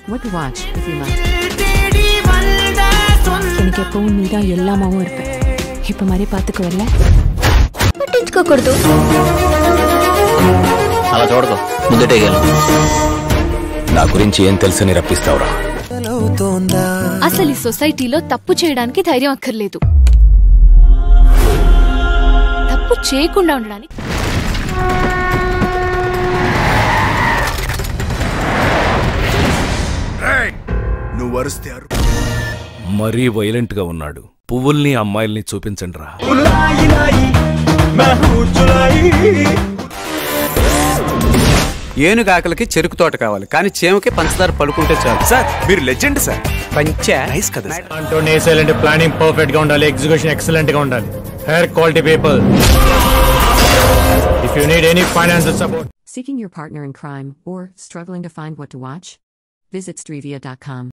what to watch if you must. எனக்கு எப்பவும் நீ தான் எல்லாமாவும் இருப்ப இப்ப மாதிரி பாத்துக்குவல்ல పట్టించుకోకూడదు అలా చూడదు ముందటే నా గురించి ఏం తెలుసని రప్పిస్తావురా అసలు ఈ సొసైటీలో తప్పు చేయడానికి ధైర్యం అక్కర్లేదు తప్పు చేయకుండా ఉండడానికి నువ్వు వరిస్తే అరు మరీ వైలెంట్ గా ఉన్నాడు పువ్వుల్ని అమ్మాయిల్ని చూపించండి రా ఏనుగాకలకి చెరుకు తోట కావాలి కానీ చేమకి పంచదార పలుకుంటే చాలు సార్ మీరు లెజెండ్ సార్ పంచ నైస్ కదా సార్ అంటూ నేసేయాలంటే ప్లానింగ్ పర్ఫెక్ట్ గా ఉండాలి ఎగ్జిక్యూషన్ ఎక్సలెంట్ గా ఉండాలి hair quality people if you need any financial support Seeking your partner in crime or struggling to find what to watch? Visit Strevia.com.